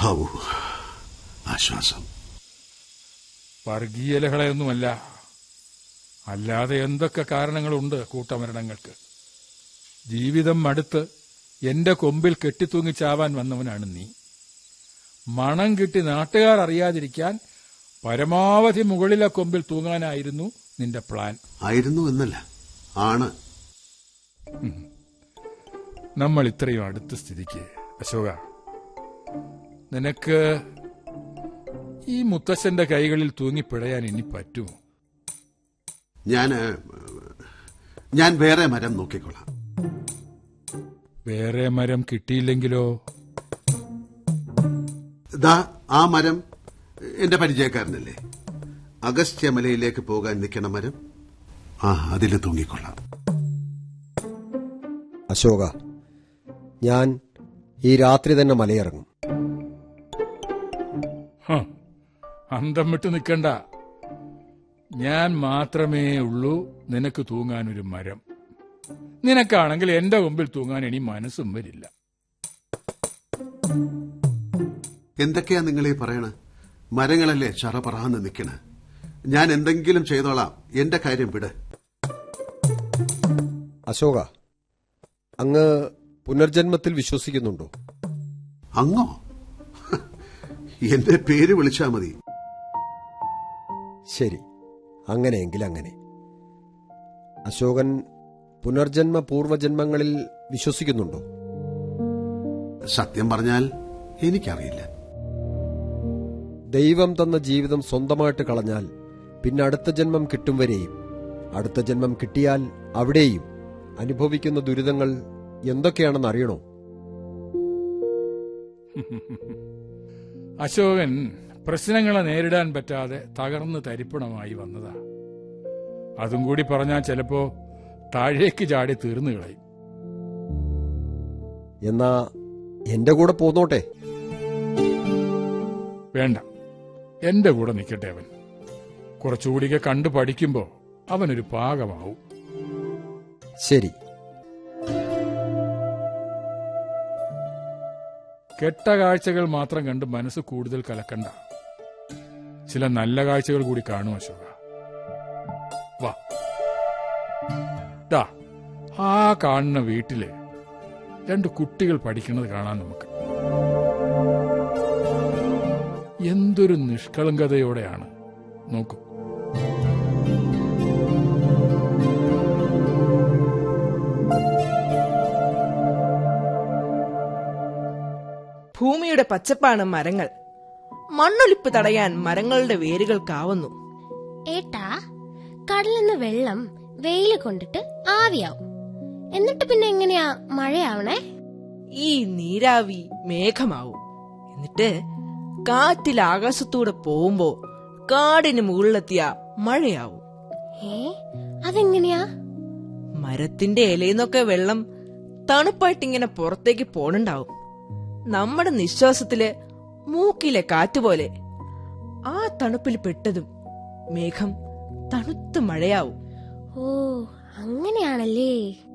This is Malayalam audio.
ഹൗ ആശ്വാസം വർഗീയലകളെയൊന്നുമല്ല അല്ലാതെ എന്തൊക്കെ കാരണങ്ങളുണ്ട് കൂട്ടമരണങ്ങൾക്ക് ജീവിതം മടുത്ത് എന്റെ കൊമ്പിൽ കെട്ടിത്തൂങ്ങി ചാവാൻ വന്നവനാണ് നീ മണം കിട്ടി നാട്ടുകാർ അറിയാതിരിക്കാൻ പരമാവധി മുകളിലെ കൊമ്പിൽ തൂങ്ങാനായിരുന്നു നിന്റെ പ്ലാൻ ആയിരുന്നു എന്നല്ല ആണ് നമ്മൾ ഇത്രയും അടുത്ത സ്ഥിതിക്ക് അശോക നിനക്ക് ഈ മുത്തശ്ശന്റെ കൈകളിൽ തൂങ്ങി പിഴയാൻ ഇനി പറ്റുമോ ഞാൻ ഞാൻ വേറെ മരം നോക്കിക്കൊള്ളാം വേറെ മരം കിട്ടിയില്ലെങ്കിലോ ദാ ആ മരം എന്റെ പരിചയക്കാരനല്ലേ അഗസ്ത്യമലയിലേക്ക് പോകാൻ നിൽക്കണ മരം ആ അതിൽ തൂങ്ങിക്കൊള്ളാം അശോക ഞാൻ ഈ രാത്രി തന്നെ മലയിറങ്ങും ഹ, അന്തം വിട്ട് നിൽക്കണ്ട ഞാൻ മാത്രമേ ഉള്ളൂ നിനക്ക് തൂങ്ങാൻ ഒരു മരം നിനക്കാണെങ്കിൽ എന്റെ മുമ്പിൽ തൂങ്ങാൻ ഇനി മനസ്സും വരില്ല എന്തൊക്കെയാ നിങ്ങളീ പറയണ മരങ്ങളല്ലേ ചറ പറന്ന് നിൽക്കണ ഞാൻ എന്തെങ്കിലും ചെയ്തോളാം എന്റെ കാര്യം വിട് അശോക അങ്ങ് പുനർജന്മത്തിൽ വിശ്വസിക്കുന്നുണ്ടോ അങ്ങോ എന്റെ പേര് വിളിച്ചാ മതി ശരി അങ്ങനെയെങ്കിൽ അങ്ങനെ അശോകൻ പുനർജന്മ പൂർവജന്മങ്ങളിൽ വിശ്വസിക്കുന്നുണ്ടോ സത്യം പറഞ്ഞാൽ എനിക്കറിയില്ല ദൈവം തന്ന ജീവിതം സ്വന്തമായിട്ട് കളഞ്ഞാൽ പിന്നെ അടുത്ത ജന്മം കിട്ടും വരെയും അടുത്ത ജന്മം കിട്ടിയാൽ അവിടെയും അനുഭവിക്കുന്ന ദുരിതങ്ങൾ എന്തൊക്കെയാണെന്ന് അറിയണോ അശോകൻ പ്രശ്നങ്ങളെ നേരിടാൻ പറ്റാതെ തകർന്ന് തരിപ്പണമായി വന്നതാ അതും കൂടി പറഞ്ഞാൽ ചിലപ്പോ താഴേക്ക് ചാടി തീർന്നു കളയും എന്നാ എന്റെ കൂടെ പോന്നോട്ടെ വേണ്ട എന്റെ കൂടെ നിൽക്കട്ടെ അവൻ കുറച്ചുകൂടിയൊക്കെ കണ്ടു പഠിക്കുമ്പോ അവനൊരു പാകമാവും ശരി കെട്ട കാഴ്ചകൾ മാത്രം കണ്ട് മനസ്സ് കൂടുതൽ കലക്കണ്ട ചില നല്ല കാഴ്ചകൾ കൂടി കാണും അശോക വാ ദാ ആ കാണുന്ന വീട്ടില് രണ്ട് കുട്ടികൾ പഠിക്കുന്നത് കാണാൻ നമുക്ക് എന്തൊരു നിഷ്കളങ്കതയോടെയാണ് നോക്കൂ ഭൂമിയുടെ പച്ചപ്പാണ് മരങ്ങൾ മണ്ണൊലിപ്പ് തടയാൻ മരങ്ങളുടെ വേരുകൾക്കാവുന്നു ഏട്ടാ കടലിൽ നിന്ന് വെള്ളം വെയില് കൊണ്ടിട്ട് ആവിയാവും എന്നിട്ട് പിന്നെ എങ്ങനെയാ മഴയാവണേ ഈ നീരാവി മേഘമാവും എന്നിട്ട് കാറ്റിൽ ആകാശത്തൂടെ പോകുമ്പോ കാടിന് മുകളിലെത്തിയ മഴയാവും ഏ അതെങ്ങനെയാ മരത്തിന്റെ ഇലയിന്നൊക്കെ വെള്ളം തണുപ്പായിട്ടിങ്ങനെ പുറത്തേക്ക് പോണുണ്ടാവും നമ്മുടെ നിശ്വാസത്തില് മൂക്കിലെ കാറ്റുപോലെ ആ തണുപ്പിൽ പെട്ടതും മേഘം തണുത്ത് മഴയാവും ഓ അങ്ങനെയാണല്ലേ